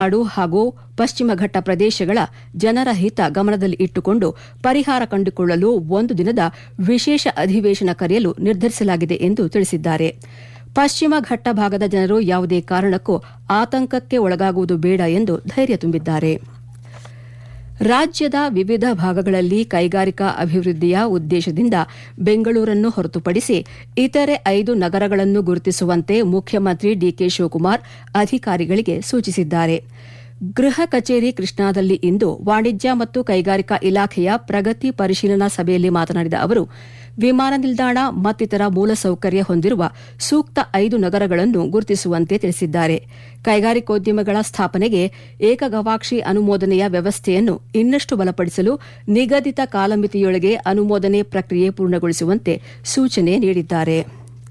ತಮಿಳುನಾಡು ಹಾಗೂ ಪಶ್ಚಿಮ ಘಟ್ಟ ಪ್ರದೇಶಗಳ ಜನರ ಹಿತ ಗಮನದಲ್ಲಿ ಇಟ್ಟುಕೊಂಡು ಪರಿಹಾರ ಕಂಡುಕೊಳ್ಳಲು ಒಂದು ದಿನದ ವಿಶೇಷ ಅಧಿವೇಶನ ಕರೆಯಲು ನಿರ್ಧರಿಸಲಾಗಿದೆ ಎಂದು ತಿಳಿಸಿದ್ದಾರೆ ಪಶ್ಚಿಮ ಘಟ್ಟ ಭಾಗದ ಜನರು ಯಾವುದೇ ಕಾರಣಕ್ಕೂ ಆತಂಕಕ್ಕೆ ಒಳಗಾಗುವುದು ಬೇಡ ಎಂದು ಧೈರ್ಯ ತುಂಬಿದ್ದಾರೆ ರಾಜ್ಯದ ವಿವಿಧ ಭಾಗಗಳಲ್ಲಿ ಕೈಗಾರಿಕಾ ಅಭಿವೃದ್ಧಿಯ ಉದ್ದೇಶದಿಂದ ಬೆಂಗಳೂರನ್ನು ಹೊರತುಪಡಿಸಿ ಇತರೆ ಐದು ನಗರಗಳನ್ನು ಗುರುತಿಸುವಂತೆ ಮುಖ್ಯಮಂತ್ರಿ ಡಿಕೆ ಶಿವಕುಮಾರ್ ಅಧಿಕಾರಿಗಳಿಗೆ ಸೂಚಿಸಿದ್ದಾರೆ ಗೃಹ ಕಚೇರಿ ಕೃಷ್ಣಾದಲ್ಲಿ ಇಂದು ವಾಣಿಜ್ಯ ಮತ್ತು ಕೈಗಾರಿಕಾ ಇಲಾಖೆಯ ಪ್ರಗತಿ ಪರಿಶೀಲನಾ ಸಭೆಯಲ್ಲಿ ಮಾತನಾಡಿದ ಅವರು ವಿಮಾನ ನಿಲ್ದಾಣ ಮತ್ತಿತರ ಮೂಲಸೌಕರ್ಯ ಹೊಂದಿರುವ ಸೂಕ್ತ ಐದು ನಗರಗಳನ್ನು ಗುರುತಿಸುವಂತೆ ತಿಳಿಸಿದ್ದಾರೆ ಕೈಗಾರಿಕೋದ್ಯಮಗಳ ಸ್ಥಾಪನೆಗೆ ಏಕಗವಾಕ್ಷಿ ಅನುಮೋದನೆಯ ವ್ಯವಸ್ಥೆಯನ್ನು ಇನ್ನಷ್ಟು ಬಲಪಡಿಸಲು ನಿಗದಿತ ಕಾಲಮಿತಿಯೊಳಗೆ ಅನುಮೋದನೆ ಪ್ರಕ್ರಿಯೆ ಪೂರ್ಣಗೊಳಿಸುವಂತೆ ಸೂಚನೆ ನೀಡಿದ್ದಾರೆ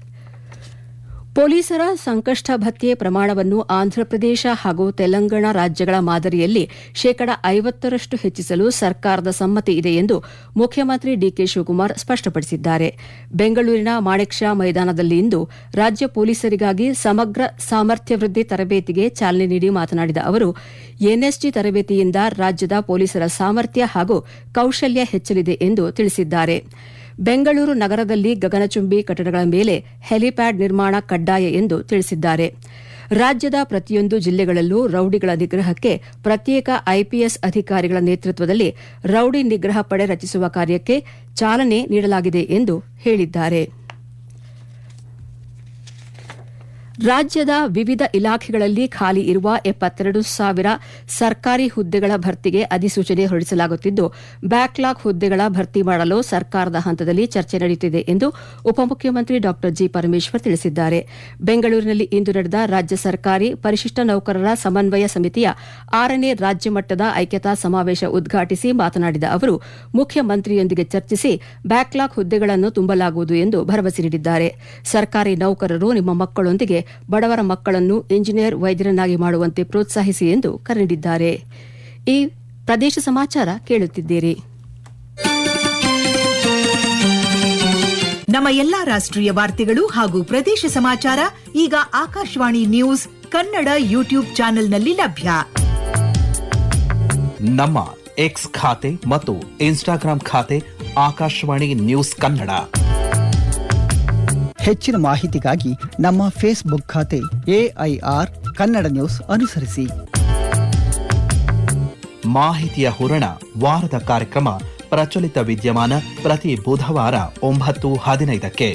ಪೊಲೀಸರ ಸಂಕಷ್ಟ ಭತ್ಯೆ ಪ್ರಮಾಣವನ್ನು ಆಂಧ್ರಪ್ರದೇಶ ಹಾಗೂ ತೆಲಂಗಾಣ ರಾಜ್ಯಗಳ ಮಾದರಿಯಲ್ಲಿ ಶೇಕಡ ಐವತ್ತರಷ್ಟು ಹೆಚ್ಚಿಸಲು ಸರ್ಕಾರದ ಸಮ್ಮತಿ ಇದೆ ಎಂದು ಮುಖ್ಯಮಂತ್ರಿ ಡಿಕೆ ಶಿವಕುಮಾರ್ ಸ್ಪಷ್ಟಪಡಿಸಿದ್ದಾರೆ ಬೆಂಗಳೂರಿನ ಮಾಣಿಕ್ ಷಾ ಮೈದಾನದಲ್ಲಿ ಇಂದು ರಾಜ್ಯ ಪೊಲೀಸರಿಗಾಗಿ ಸಮಗ್ರ ಸಾಮರ್ಥ್ಯ ವೃದ್ಧಿ ತರಬೇತಿಗೆ ಚಾಲನೆ ನೀಡಿ ಮಾತನಾಡಿದ ಅವರು ಎನ್ಎಸ್ಜಿ ತರಬೇತಿಯಿಂದ ರಾಜ್ಯದ ಪೊಲೀಸರ ಸಾಮರ್ಥ್ಯ ಹಾಗೂ ಕೌಶಲ್ಯ ಹೆಚ್ಚಲಿದೆ ಎಂದು ತಿಳಿಸಿದ್ದಾರೆ ಬೆಂಗಳೂರು ನಗರದಲ್ಲಿ ಗಗನಚುಂಬಿ ಕಟ್ಟಡಗಳ ಮೇಲೆ ಹೆಲಿಪ್ಯಾಡ್ ನಿರ್ಮಾಣ ಕಡ್ಡಾಯ ಎಂದು ತಿಳಿಸಿದ್ದಾರೆ ರಾಜ್ಯದ ಪ್ರತಿಯೊಂದು ಜಿಲ್ಲೆಗಳಲ್ಲೂ ರೌಡಿಗಳ ನಿಗ್ರಹಕ್ಕೆ ಪ್ರತ್ಯೇಕ ಐಪಿಎಸ್ ಅಧಿಕಾರಿಗಳ ನೇತೃತ್ವದಲ್ಲಿ ರೌಡಿ ನಿಗ್ರಹ ಪಡೆ ರಚಿಸುವ ಕಾರ್ಯಕ್ಕೆ ಚಾಲನೆ ನೀಡಲಾಗಿದೆ ಎಂದು ಹೇಳಿದ್ದಾರೆ ರಾಜ್ಯದ ವಿವಿಧ ಇಲಾಖೆಗಳಲ್ಲಿ ಖಾಲಿ ಇರುವ ಎಪ್ಪತ್ತೆರಡು ಸಾವಿರ ಸರ್ಕಾರಿ ಹುದ್ದೆಗಳ ಭರ್ತಿಗೆ ಅಧಿಸೂಚನೆ ಹೊರಡಿಸಲಾಗುತ್ತಿದ್ದು ಬ್ಯಾಕ್ಲಾಗ್ ಹುದ್ದೆಗಳ ಭರ್ತಿ ಮಾಡಲು ಸರ್ಕಾರದ ಹಂತದಲ್ಲಿ ಚರ್ಚೆ ನಡೆಯುತ್ತಿದೆ ಎಂದು ಉಪಮುಖ್ಯಮಂತ್ರಿ ಡಾ ಜಿ ಪರಮೇಶ್ವರ್ ತಿಳಿಸಿದ್ದಾರೆ ಬೆಂಗಳೂರಿನಲ್ಲಿ ಇಂದು ನಡೆದ ರಾಜ್ಯ ಸರ್ಕಾರಿ ಪರಿಶಿಷ್ಟ ನೌಕರರ ಸಮನ್ವಯ ಸಮಿತಿಯ ಆರನೇ ರಾಜ್ಯ ಮಟ್ಟದ ಐಕ್ಯತಾ ಸಮಾವೇಶ ಉದ್ಘಾಟಿಸಿ ಮಾತನಾಡಿದ ಅವರು ಮುಖ್ಯಮಂತ್ರಿಯೊಂದಿಗೆ ಚರ್ಚಿಸಿ ಬ್ಯಾಕ್ಲಾಗ್ ಹುದ್ದೆಗಳನ್ನು ತುಂಬಲಾಗುವುದು ಎಂದು ಭರವಸೆ ನೀಡಿದ್ದಾರೆ ಸರ್ಕಾರಿ ನೌಕರರು ನಿಮ್ಮ ಮಕ್ಕಳೊಂದಿಗೆ ಬಡವರ ಮಕ್ಕಳನ್ನು ಇಂಜಿನಿಯರ್ ವೈದ್ಯರನ್ನಾಗಿ ಮಾಡುವಂತೆ ಪ್ರೋತ್ಸಾಹಿಸಿ ಎಂದು ಕರೆ ನೀಡಿದ್ದಾರೆ ಈ ಪ್ರದೇಶ ಸಮಾಚಾರ ಕೇಳುತ್ತಿದ್ದೀರಿ ನಮ್ಮ ಎಲ್ಲಾ ರಾಷ್ಟ್ರೀಯ ವಾರ್ತೆಗಳು ಹಾಗೂ ಪ್ರದೇಶ ಸಮಾಚಾರ ಈಗ ಆಕಾಶವಾಣಿ ನ್ಯೂಸ್ ಕನ್ನಡ ಯೂಟ್ಯೂಬ್ ಚಾನೆಲ್ನಲ್ಲಿ ಲಭ್ಯ ನಮ್ಮ ಎಕ್ಸ್ ಖಾತೆ ಮತ್ತು ಇನ್ಸ್ಟಾಗ್ರಾಂ ಖಾತೆ ಆಕಾಶವಾಣಿ ನ್ಯೂಸ್ ಕನ್ನಡ ಹೆಚ್ಚಿನ ಮಾಹಿತಿಗಾಗಿ ನಮ್ಮ ಫೇಸ್ಬುಕ್ ಖಾತೆ ಎಐಆರ್ ಕನ್ನಡ ನ್ಯೂಸ್ ಅನುಸರಿಸಿ ಮಾಹಿತಿಯ ಹೂರಣ ವಾರದ ಕಾರ್ಯಕ್ರಮ ಪ್ರಚಲಿತ ವಿದ್ಯಮಾನ ಪ್ರತಿ ಬುಧವಾರ ಒಂಬತ್ತು ಹದಿನೈದಕ್ಕೆ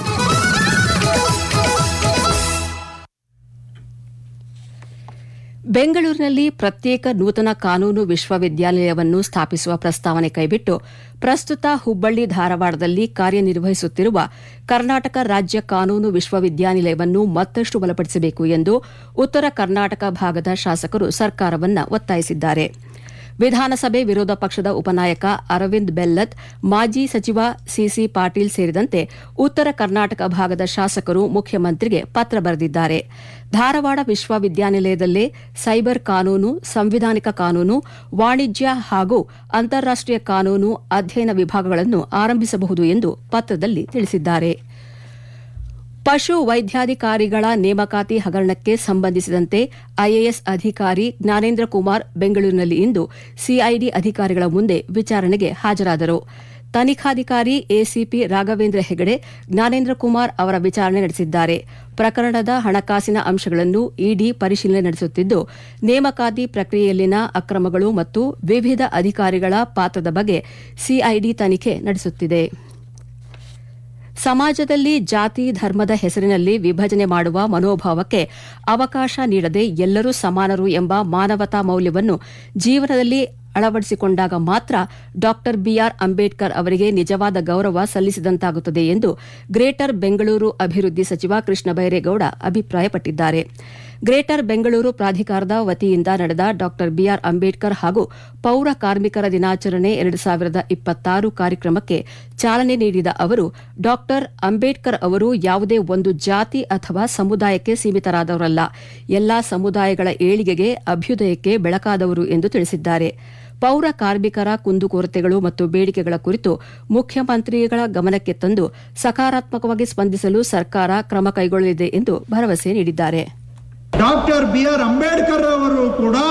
ಬೆಂಗಳೂರಿನಲ್ಲಿ ಪ್ರತ್ಯೇಕ ನೂತನ ಕಾನೂನು ವಿಶ್ವವಿದ್ಯಾಲಯವನ್ನು ಸ್ಥಾಪಿಸುವ ಪ್ರಸ್ತಾವನೆ ಕೈಬಿಟ್ಟು ಪ್ರಸ್ತುತ ಹುಬ್ಬಳ್ಳಿ ಧಾರವಾಡದಲ್ಲಿ ಕಾರ್ಯನಿರ್ವಹಿಸುತ್ತಿರುವ ಕರ್ನಾಟಕ ರಾಜ್ಯ ಕಾನೂನು ವಿಶ್ವವಿದ್ಯಾನಿಲಯವನ್ನು ಮತ್ತಷ್ಟು ಬಲಪಡಿಸಬೇಕು ಎಂದು ಉತ್ತರ ಕರ್ನಾಟಕ ಭಾಗದ ಶಾಸಕರು ಸರ್ಕಾರವನ್ನು ಒತ್ತಾಯಿಸಿದ್ದಾರೆ ವಿಧಾನಸಭೆ ವಿರೋಧ ಪಕ್ಷದ ಉಪನಾಯಕ ಅರವಿಂದ್ ಬೆಲ್ಲತ್ ಮಾಜಿ ಸಚಿವ ಸಿಸಿ ಪಾಟೀಲ್ ಸೇರಿದಂತೆ ಉತ್ತರ ಕರ್ನಾಟಕ ಭಾಗದ ಶಾಸಕರು ಮುಖ್ಯಮಂತ್ರಿಗೆ ಪತ್ರ ಬರೆದಿದ್ದಾರೆ ಧಾರವಾಡ ವಿಶ್ವವಿದ್ಯಾನಿಲಯದಲ್ಲೇ ಸೈಬರ್ ಕಾನೂನು ಸಂವಿಧಾನಿಕ ಕಾನೂನು ವಾಣಿಜ್ಯ ಹಾಗೂ ಅಂತಾರಾಷ್ಟೀಯ ಕಾನೂನು ಅಧ್ಯಯನ ವಿಭಾಗಗಳನ್ನು ಆರಂಭಿಸಬಹುದು ಎಂದು ಪತ್ರದಲ್ಲಿ ತಿಳಿಸಿದ್ದಾರೆ ಪಶು ವೈದ್ಯಾಧಿಕಾರಿಗಳ ನೇಮಕಾತಿ ಹಗರಣಕ್ಕೆ ಸಂಬಂಧಿಸಿದಂತೆ ಐಎಎಸ್ ಅಧಿಕಾರಿ ಜ್ಞಾನೇಂದ್ರ ಕುಮಾರ್ ಬೆಂಗಳೂರಿನಲ್ಲಿ ಇಂದು ಸಿಐಡಿ ಅಧಿಕಾರಿಗಳ ಮುಂದೆ ವಿಚಾರಣೆಗೆ ಹಾಜರಾದರು ತನಿಖಾಧಿಕಾರಿ ಎಸಿಪಿ ರಾಘವೇಂದ್ರ ಹೆಗಡೆ ಜ್ಞಾನೇಂದ್ರ ಕುಮಾರ್ ಅವರ ವಿಚಾರಣೆ ನಡೆಸಿದ್ದಾರೆ ಪ್ರಕರಣದ ಹಣಕಾಸಿನ ಅಂಶಗಳನ್ನು ಇಡಿ ಪರಿಶೀಲನೆ ನಡೆಸುತ್ತಿದ್ದು ನೇಮಕಾತಿ ಪ್ರಕ್ರಿಯೆಯಲ್ಲಿನ ಅಕ್ರಮಗಳು ಮತ್ತು ವಿವಿಧ ಅಧಿಕಾರಿಗಳ ಪಾತ್ರದ ಬಗ್ಗೆ ಸಿಐಡಿ ತನಿಖೆ ನಡೆಸುತ್ತಿದೆ ಸಮಾಜದಲ್ಲಿ ಜಾತಿ ಧರ್ಮದ ಹೆಸರಿನಲ್ಲಿ ವಿಭಜನೆ ಮಾಡುವ ಮನೋಭಾವಕ್ಕೆ ಅವಕಾಶ ನೀಡದೆ ಎಲ್ಲರೂ ಸಮಾನರು ಎಂಬ ಮಾನವತಾ ಮೌಲ್ಯವನ್ನು ಜೀವನದಲ್ಲಿ ಅಳವಡಿಸಿಕೊಂಡಾಗ ಮಾತ್ರ ಡಾ ಬಿಆರ್ ಅಂಬೇಡ್ಕರ್ ಅವರಿಗೆ ನಿಜವಾದ ಗೌರವ ಸಲ್ಲಿಸಿದಂತಾಗುತ್ತದೆ ಎಂದು ಗ್ರೇಟರ್ ಬೆಂಗಳೂರು ಅಭಿವೃದ್ಧಿ ಸಚಿವ ಕೃಷ್ಣ ಬೈರೇಗೌಡ ಅಭಿಪ್ರಾಯಪಟ್ಟಿದ್ದಾರೆ ಗ್ರೇಟರ್ ಬೆಂಗಳೂರು ಪ್ರಾಧಿಕಾರದ ವತಿಯಿಂದ ನಡೆದ ಡಾ ಬಿಆರ್ ಅಂಬೇಡ್ಕರ್ ಹಾಗೂ ಪೌರ ಕಾರ್ಮಿಕರ ದಿನಾಚರಣೆ ಎರಡು ಸಾವಿರದ ಇಪ್ಪತ್ತಾರು ಕಾರ್ಯಕ್ರಮಕ್ಕೆ ಚಾಲನೆ ನೀಡಿದ ಅವರು ಡಾ ಅಂಬೇಡ್ಕರ್ ಅವರು ಯಾವುದೇ ಒಂದು ಜಾತಿ ಅಥವಾ ಸಮುದಾಯಕ್ಕೆ ಸೀಮಿತರಾದವರಲ್ಲ ಎಲ್ಲಾ ಸಮುದಾಯಗಳ ಏಳಿಗೆಗೆ ಅಭ್ಯುದಯಕ್ಕೆ ಬೆಳಕಾದವರು ಎಂದು ತಿಳಿಸಿದ್ದಾರೆ ಪೌರ ಕಾರ್ಮಿಕರ ಕುಂದುಕೊರತೆಗಳು ಮತ್ತು ಬೇಡಿಕೆಗಳ ಕುರಿತು ಮುಖ್ಯಮಂತ್ರಿಗಳ ಗಮನಕ್ಕೆ ತಂದು ಸಕಾರಾತ್ಮಕವಾಗಿ ಸ್ಪಂದಿಸಲು ಸರ್ಕಾರ ಕ್ರಮ ಕೈಗೊಳ್ಳಲಿದೆ ಎಂದು ಭರವಸೆ ನೀಡಿದ್ದಾರೆ ಡಾಕ್ಟರ್ ಬಿ ಆರ್ ಅಂಬೇಡ್ಕರ್ ಅವರು ಕೂಡ